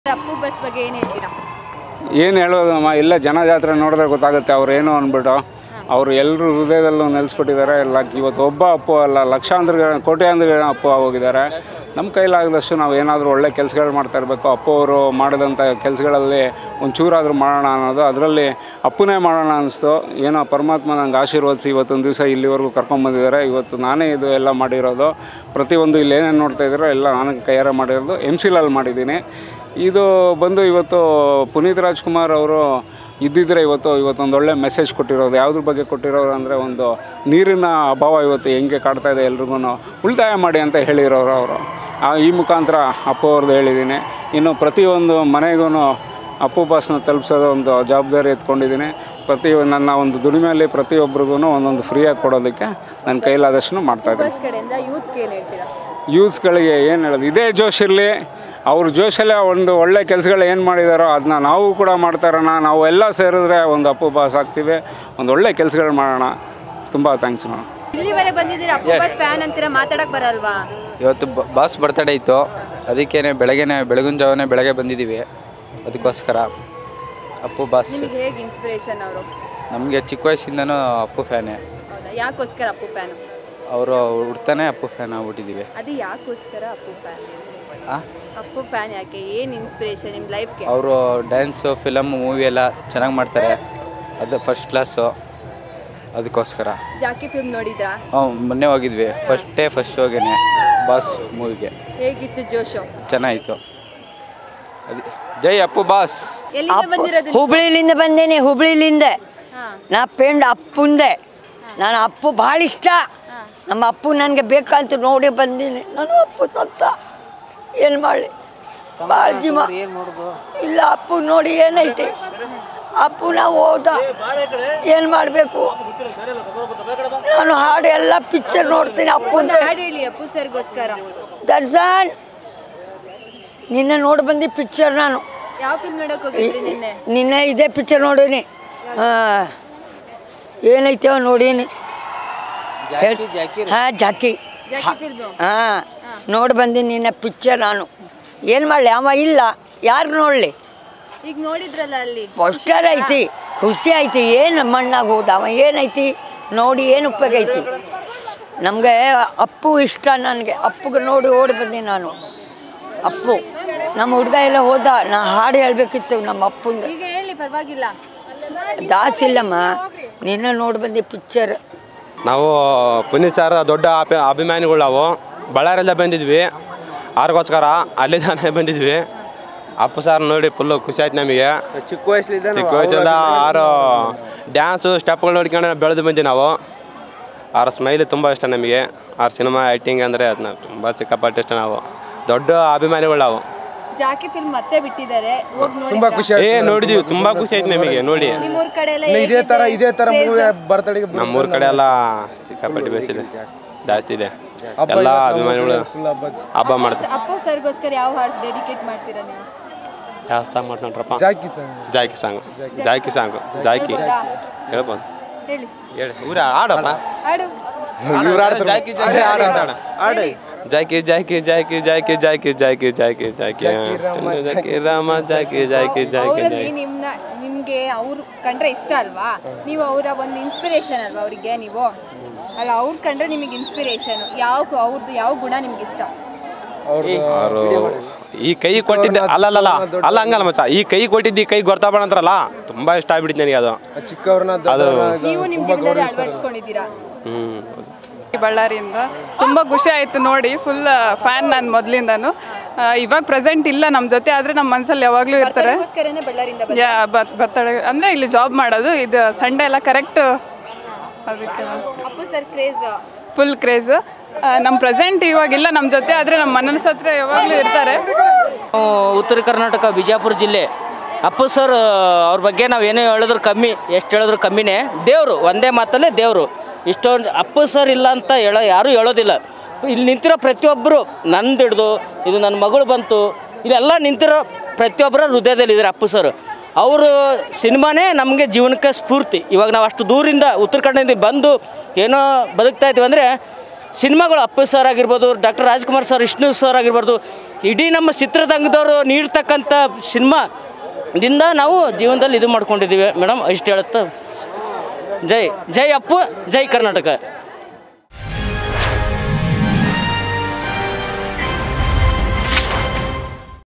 Appu bus ಬಗ್ಗೆ ಏನು ಹೇಳ್ತೀರಾ ಏನು ಹೇಳೋದಮ್ಮ ಇಲ್ಲ ಜನಜಾತ್ರೆ ನೋಡಿದ್ರೆ ಗೊತ್ತಾಗುತ್ತೆ ಅವ್ರು ಏನು ಅಂದ್ಬಿಟ್ಟು ಅವರು ಎಲ್ಲರೂ ಹೃದಯದಲ್ಲೂ ನೆಲೆಸ್ಬಿಟ್ಟಿದ್ದಾರೆ ಎಲ್ಲ ಇವತ್ತು ಒಬ್ಬ ಅಪ್ಪು ಅಲ್ಲ ಲಕ್ಷಾಂತರ ಜನ ಕೋಟ್ಯಾಂತರ ಜನ ಅಪ್ಪು ಹೋಗಿದ್ದಾರೆ ನಮ್ಮ ಕೈಲಾಗದಷ್ಟು ನಾವು ಏನಾದರೂ ಒಳ್ಳೆ ಕೆಲಸಗಳು ಮಾಡ್ತಾ ಇರಬೇಕು ಅಪ್ಪು ಅವರು ಮಾಡಿದಂಥ ಕೆಲಸಗಳಲ್ಲಿ ಒಂಚೂರಾದರೂ ಮಾಡೋಣ ಅನ್ನೋದು ಅದರಲ್ಲಿ ಅಪ್ಪನೇ ಮಾಡೋಣ ಅನಿಸ್ತು ಏನೋ ಪರಮಾತ್ಮ ನಂಗೆ ಆಶೀರ್ವದಿಸಿ ಇವತ್ತೊಂದು ದಿವಸ ಇಲ್ಲಿವರೆಗೂ ಕರ್ಕೊಂಬಂದಿದ್ದಾರೆ ಇವತ್ತು ನಾನೇ ಇದು ಎಲ್ಲ ಮಾಡಿರೋದು ಪ್ರತಿಯೊಂದು ಇಲ್ಲಿ ಏನೇನು ನೋಡ್ತಾ ಇದ್ದೀರೋ ಎಲ್ಲ ನಾನು ಕೈಯಾರ ಮಾಡಿರೋದು ಎಮ್ ಸಿಲಲ್ಲಿ ಮಾಡಿದ್ದೀನಿ ಇದು ಬಂದು ಇವತ್ತು ಪುನೀತ್ ರಾಜ್ಕುಮಾರ್ ಅವರು ಇದ್ದಿದ್ರೆ ಇವತ್ತು ಇವತ್ತೊಂದು ಒಳ್ಳೆ ಮೆಸೇಜ್ ಕೊಟ್ಟಿರೋದು ಯಾವುದ್ರ ಬಗ್ಗೆ ಕೊಟ್ಟಿರೋರು ಅಂದರೆ ಒಂದು ನೀರಿನ ಅಭಾವ ಇವತ್ತು ಹೆಂಗೆ ಕಾಡ್ತಾ ಇದೆ ಎಲ್ರಿಗೂ ಉಳಿತಾಯ ಮಾಡಿ ಅಂತ ಹೇಳಿರೋರು ಅವರು ಆ ಈ ಮುಖಾಂತರ ಅಪ್ಪು ಅವ್ರದ್ದು ಹೇಳಿದ್ದೀನಿ ಇನ್ನು ಪ್ರತಿಯೊಂದು ಮನೆಗೂ ಅಪ್ಪು ಬಾಸ್ನ ತಲುಪಿಸೋದು ಒಂದು ಜವಾಬ್ದಾರಿ ಎತ್ಕೊಂಡಿದ್ದೀನಿ ಪ್ರತಿ ನನ್ನ ಒಂದು ದುಡಿಮೆಯಲ್ಲಿ ಪ್ರತಿಯೊಬ್ಬರಿಗೂ ಒಂದೊಂದು ಫ್ರೀಯಾಗಿ ಕೊಡೋದಕ್ಕೆ ನನ್ನ ಕೈಲಾದಷ್ಟು ಮಾಡ್ತಾಯಿದ್ದೀನಿ ಬಸ್ ಕಡೆಯಿಂದ ಯೂತ್ಸ್ಗೆ ಏನು ಹೇಳ್ತೀರಾ ಯೂತ್ಸ್ಗಳಿಗೆ ಏನು ಹೇಳೋದು ಇದೇ ಜೋಶ್ ಇರಲಿ ಅವ್ರ ಜೋಶಲ್ಲೇ ಒಂದು ಒಳ್ಳೆ ಕೆಲಸಗಳು ಏನು ಮಾಡಿದಾರೋ ಅದನ್ನ ನಾವು ಕೂಡ ಮಾಡ್ತಾ ಇರೋಣ ನಾವು ಎಲ್ಲ ಸೇರಿದ್ರೆ ಒಂದು ಅಪ್ಪು ಬಾಸ್ ಆಗ್ತೀವಿ ಒಂದು ಒಳ್ಳೆ ಕೆಲಸಗಳು ಮಾಡೋಣ ತುಂಬ ಥ್ಯಾಂಕ್ಸ್ ನಾವು ಇಲ್ಲಿವರೆ ಬಂದಿದ್ದೀರಾ ಅಪ್ಪು ಬಸ್ ಫ್ಯಾನ್ ಅಂತೀರಾ ಮಾತಾಡಕ್ ಬರಲ್ವಾ ಇವತ್ತು ಬ- ಬಾಸ್ ಬರ್ತಡೇ ಇತ್ತು ಅದಕ್ಕೇನೆ ಬೆಳಗ್ಗೆನೆ ಬೆಳಗಿನ ಜಾವನೇ ಬೆಳಗ್ಗೆ ಬಂದಿದ್ದೀವಿ ಅದಕ್ಕೋಸ್ಕರ ಅಪ್ಪು ಬಾಸ್ ನಿಮ್ಗೆ ಹೇಗೆ ಇನ್ಸ್ಪಿರೇಷನ್ ಅವರು ನಮಗೆ ಚಿಕ್ಕ ವಯಸ್ಸಿಂದನೂ ಅಪ್ಪು ಫ್ಯಾನೇ ಹೌದಾ ಯಾಕೋಸ್ಕರ ಅಪ್ಪು ಫ್ಯಾನ್ ಅವರು ಹುಡ್ತಾನೆ ಅಪ್ಪು ಫ್ಯಾನ್ ಆಗ್ಬಿಟ್ಟಿದ್ದೀವಿ ಅದು ಯಾಕೋಸ್ಕರ ಅಪ್ಪು ಫ್ಯಾನ್ ಆ? ಅಪ್ಪು ಫ್ಯಾನ್ ಯಾಕೆ ಏನು ಇನ್ಸ್ಪಿರೇಷನ್ ನಿಮ್ಮ ಲೈಫ್ಗೆ ಅವರು ಡ್ಯಾನ್ಸು ಫಿಲಮ್ ಮೂವಿ ಎಲ್ಲ ಚೆನ್ನಾಗಿ ಮಾಡ್ತಾರೆ ಅದು ಫಸ್ಟ್ ಕ್ಲಾಸು ಅದಕ್ಕೋಸ್ಕರ ಜಾಕಿ ಫಿಲ್ಮ್ ನೋಡಿದ್ರಾ ಹ್ಞೂ ಮೊನ್ನೆ ಹೋಗಿದ್ವಿ ಫಸ್ಟ್ ಡೇ ಫಸ್ಟ್ ಶೋಗೆನೆ ಬಾಸ್ ಮೂವಿಗೆ ಹೇಗಿತ್ತು ಜೋಶು ಚೆನ್ನಾಗಿತ್ತು ಅದು ಜೈ ಅಪ್ಪು ಬಾಸ್ ಎಲ್ಲಿಂದ ಬಂದಿರೋದು ಹುಬ್ಳಿಲಿಂದ ಬಂದೇನೆ ಹುಬ್ಳಿಲಿಂದ ಹಾ ನಾ ಪೆಂಡ್ ಅಪ್ಪುಂದೆ ನಾನು ಅಪ್ಪು ಭಾಳ ಇಷ್ಟ ನಮ್ಮ ಅಪ್ಪು ನನಗೆ ಬೇಕಂತ ನೋಡಿ ಬಂದೀನಿ ನಾನು ಅಪ್ಪು ಸತ್ತ ಏನು ಮಾಡಲಿ ಭಾಳ ಜೀವ ಇಲ್ಲ ಅಪ್ಪು ನೋಡಿ ಏನೈತಿ ಅಪ್ಪು ನಾವು ಹೋದ ಏನು ಮಾಡಬೇಕು ನಾನು ಹಾಡು ಎಲ್ಲ ಪಿಕ್ಚರ್ ನೋಡ್ತೀನಿ ಅಪ್ಪುಂದೆ ಹಾಡು ಹೇಳಿ ಅಪ್ಪು ಸರ್ಗೋಸ್ಕರ ದರ್ಶನ್ ನಿನ್ನೆ ನೋಡಿ ಬಂದಿ ಪಿಕ್ಚರ್ ನಾನು ಯಾವ ಫಿಲ್ಮ್ ನೋಡಕ್ ಹೋಗಿದ್ರಿ ನಿನ್ನೆ ನಿನ್ನೆ ಇದೇ ಪಿಕ್ಚರ್ ನೋಡೀನಿ ಹಾಂ ಏನೈತೆ ನೋಡೀನಿ ಹಾಂ ಜಾಕಿ ಜಾಕಿ ಫಿಲ್ಮ್ ಹಾಂ ನೋಡಿ ಬಂದೀನಿ ನಿನ್ನೆ ಪಿಕ್ಚರ್ ನಾನು ಏನು ಮಾಡಲಿ ಅವ ಇಲ್ಲ ಯಾರು ನೋಡಲಿ ಈಗ ನೋಡಿದ್ರಲ್ಲ ಅಲ್ಲಿ ಪೋಸ್ಟರ್ ಐತಿ ಖುಷಿ ಐತಿ ಏನು ಮಣ್ಣಾಗ ಹೋದ ಅವ ಏನೈತಿ ನೋಡಿ ಏನು ಉಪಯೋಗ ಐತಿ ನಮಗೆ ಅಪ್ಪು ಇಷ್ಟ ನನಗೆ ಅಪ್ಪಗೆ ನೋಡಿ ಓಡಿ ಬಂದೆ ನಾನು ಅಪ್ಪು ನಮ್ಮ ಹುಡುಗ ಎಲ್ಲ ಹೋದ ನಾ ಹಾಡು ಹೇಳಬೇಕಿತ್ತು ನಮ್ಮ ಅಪ್ಪಂದು ಈಗ ಹೇಳಿ ಪರವಾಗಿಲ್ಲ ದಾಸ್ ಇಲ್ಲಮ್ಮ ನಿನ್ನೆ ನೋಡಿ ಬಂದೆ ಪಿಕ್ಚರ್ ನಾವು ಪುನೀತ್ ಸರ್ ದೊಡ್ಡ ಅಭಿ ಅಭಿಮಾನಿಗಳು ನಾವು ಬಳ್ಳಾರಿಯಿಂದ ಬಂದಿದ್ವಿ ಅವ್ರಿಗೋಸ್ಕರ ಅಲ್ಲಿಂದಾನೆ ಬಂದಿದ್ವಿ ಅಪ್ಪು ಸರ್ ನೋಡಿ ಫುಲ್ಲು ಖುಷಿ ಆಯ್ತು ನಮಗೆ ಚಿಕ್ಕ ವಯಸ್ಸಲ್ಲಿದ್ದ ಚಿಕ್ಕ ವಯಸ್ಸಿಂದ ಆರು ಡ್ಯಾನ್ಸು ಸ್ಟೆಪ್ಗಳು ನೋಡ್ಕೊಂಡು ಬೆಳೆದು ಬಂದ್ವಿ ನಾವು ಅವ್ರ ಸ್ಮೈಲ್ ತುಂಬ ಇಷ್ಟ ನಮಗೆ ಅವ್ರ ಸಿನಿಮಾ ಆ್ಯಕ್ಟಿಂಗ್ ಅಂದರೆ ಅದನ್ನ ತುಂಬ ಸಿಕ್ಕಾಪಟ್ಟು ಇಷ್ಟ ನಾವು ದೊಡ್ಡ ಅಭಿಮಾನಿಗಳು ನಾವು ಜಾಕಿ ಫಿಲ್ಮ್ ಮತ್ತೆ ಬಿಟ್ಟಿದ್ದಾರೆ ಹೋಗಿ ನೋಡಿ ತುಂಬಾ ಖುಷಿ ಏ ನೋಡಿದೀವಿ ತುಂಬ ಖುಷಿ ಆಯ್ತು ನಮಗೆ ನೋಡಿ ನಿಮ್ಮೂರ್ ಕಡೆ ಎಲ್ಲ ಇದೇ ತರ ಇದೇ ತರ ಮೂವಿ ಬರ್ತಡೆಗೆ ನಮ್ಮೂರ ಕಡೆ ಎಲ್ಲ ಸಿಕ್ಕಾಪಟ್ಟು ಬೇಸಿದೆ ಜಾಸ್ತಿ ಇದೆ ಎಲ್ಲ ಅಭಿಮಾನಿಗಳು ಹಬ್ಬ ಮಾಡ್ತಾರೆ ಅಪ್ಪು ಸರ್ಗೋಸ್ಕರ ಯಾವ ಹಾಡ್ಸ್ ಡೆಡಿಕೇಟ್ ಮಾಡ್ತೀರಾ ನೀವು ಯಾವ ಸಾಂಗ್ ಮಾಡ್ಕೊಂಡ್ರಪ್ಪ Jackie sir Jackie song Jackie song Jackie ಹೇಳ್ಬೋದಾ? ಹೇಳ್ಬೋದು ಹೇಳಿ ಹೇಳಿ ಊರ ಆಡಪ್ಪ ಹಾಡು ಜಾಕಿ ಜಾಕಿ ಆಡ ಆಡ ಜಾಕಿ ಜಾಕಿ ಜಾಕಿ ಜಾಕಿ ಜಾಕಿ ಜಾಕಿ ಜಾಕಿ ಜಾಕಿ ಜಾಕಿ ರಾಮ ಜಾಕಿ ಜಾಕಿ ಜಾಕಿ ಅವರಲ್ಲಿ ಜಾಕಿ ನಿಮ್ನ ನಿಮ್ಗೆ ಅವ್ರು ಕಂಡ್ರೆ ಇಷ್ಟ ಅಲ್ವಾ ನೀವು ಅವರ ಒಂದು ಇನ್ಸ್ಪಿರೇಷನ್ ಅಲ್ವಾ ಅವರಿಗೆ ನೀವು ಅಲ್ಲ ಅವ್ರು ಕಂಡ್ರೆ ನಿಮಗೆ ಇನ್ಸ್ಪಿರೇಷನ್ ಯಾವ ಅವ್ರದ್ದು ಯಾವ ಗುಣ ನಿಮ್ಗೆ ಇಷ್ಟ ಅವರು ಈ ಕೈ ಕೊಟ್ಟಿದ್ದೆ ಅಲ್ಲಲ್ಲ ಅಲ್ಲ ಹಂಗಲ್ಲ ಮಚ್ಚ ಈ ಕೈ ಕೊಟ್ಟಿದ್ದು ಈ ಕೈ ಗೊತ್ತಾಬೇಡ ಅಂತಾರಲ್ಲ ತುಂಬಾ ಇಷ್ಟ ಆಗ್ಬಿಟ್ಟಿತ್ತು ನನಗೆ ಅದು ಚಿಕ್ಕವ್ರನ್ನ ಅದು ನೀವು ನಿಮ್ಮ ಜೀವನದಲ್ಲಿ ಅಳವಡಿಸ್ಕೊಂಡಿದ್ದೀರಾ ಹ್ಮ್ ಬಳ್ಳಾರಿಯಿಂದ ತುಂಬ ಖುಷಿ ಆಯಿತು ನೋಡಿ ಫುಲ್ ಫ್ಯಾನ್ ನಾನು ಮೊದಲಿಂದನು ಇವಾಗ ಪ್ರೆಸೆಂಟ್ ಇಲ್ಲ ನಮ್ಮ ಜೊತೆ ಆದರೆ ನಮ್ಮ ಮನಸ್ಸಲ್ಲಿ ಯಾವಾಗಲೂ ಇರ್ತಾರೆ ಅದಕ್ಕೋಸ್ಕರನೇ ಬಳ್ಳಾರಿಂದ ಬಂದ ಯಾ ಬರ್ತಡೆ ಅಂದರೆ ಇಲ್ಲಿ ಜಾಬ್ ಮಾಡೋದು ಇದು ಸಂಡೇ ಎಲ್ಲ ಕರೆಕ್ಟ್ ಅದಕ್ಕೆ Appu sir craze full craze ನಮ್ಮ ಪ್ರೆಸೆಂಟ್ ಇವಾಗಿಲ್ಲ ನಮ್ಮ ಜೊತೆ ಆದರೆ ನಮ್ಮ ಮನಸ್ಸು ಹತ್ರ ಯಾವಾಗಲೂ ಇರ್ತಾರೆ ನಾವು ಉತ್ತರ ಕರ್ನಾಟಕ ಬಿಜಾಪುರ ಜಿಲ್ಲೆ ಅಪ್ಪು ಸರ್ ಅವ್ರ ಬಗ್ಗೆ ನಾವು ಏನೇ ಹೇಳಿದ್ರು ಕಮ್ಮಿ ಎಷ್ಟು ಹೇಳಿದ್ರು ಕಮ್ಮಿನೇ ದೇವರು ಒಂದೇ ಮಾತಲ್ಲೇ ದೇವರು ಇಷ್ಟೊಂದು ಅಪ್ಪು ಸರ್ ಇಲ್ಲ ಅಂತ ಹೇಳೋ ಯಾರೂ ಹೇಳೋದಿಲ್ಲ ಇಲ್ಲಿ ನಿಂತಿರೋ ಪ್ರತಿಯೊಬ್ಬರು ನಂದು ಹಿಡ್ದು ಇದು ನನ್ನ ಮಗಳು ಬಂತು ಇಲ್ಲೆಲ್ಲ ನಿಂತಿರೋ ಪ್ರತಿಯೊಬ್ಬರ ಹೃದಯದಲ್ಲಿದ್ದಾರೆ ಅಪ್ಪು ಸರ್ ಅವರು ಸಿನಿಮಾನೇ ನಮಗೆ ಜೀವನಕ್ಕೆ ಸ್ಫೂರ್ತಿ ಇವಾಗ ನಾವು ಅಷ್ಟು ದೂರಿಂದ ಉತ್ತರ ಕನ್ನಡದಿಂದ ಬಂದು ಏನೋ ಬದುಕ್ತಾ ಇದ್ದೀವಿ ಅಂದರೆ ಸಿನಿಮಾಗಳು ಅಪ್ಪು ಸರ್ ಆಗಿರ್ಬೋದು doctor Rajkumar sir Vishnu sir ಆಗಿರ್ಬೋದು ಇಡೀ ನಮ್ಮ ಚಿತ್ರರಂಗದವರು ನೀಡ್ತಕ್ಕಂಥ ಸಿನಿಮಾದಿಂದ ನಾವು ಜೀವನದಲ್ಲಿ ಇದು ಮಾಡ್ಕೊಂಡಿದ್ದೀವಿ ಮೇಡಮ್ ಇಷ್ಟು ಹೇಳುತ್ತಾ ಜೈ ಜೈ ಅಪ್ಪು ಜೈ ಕರ್ನಾಟಕ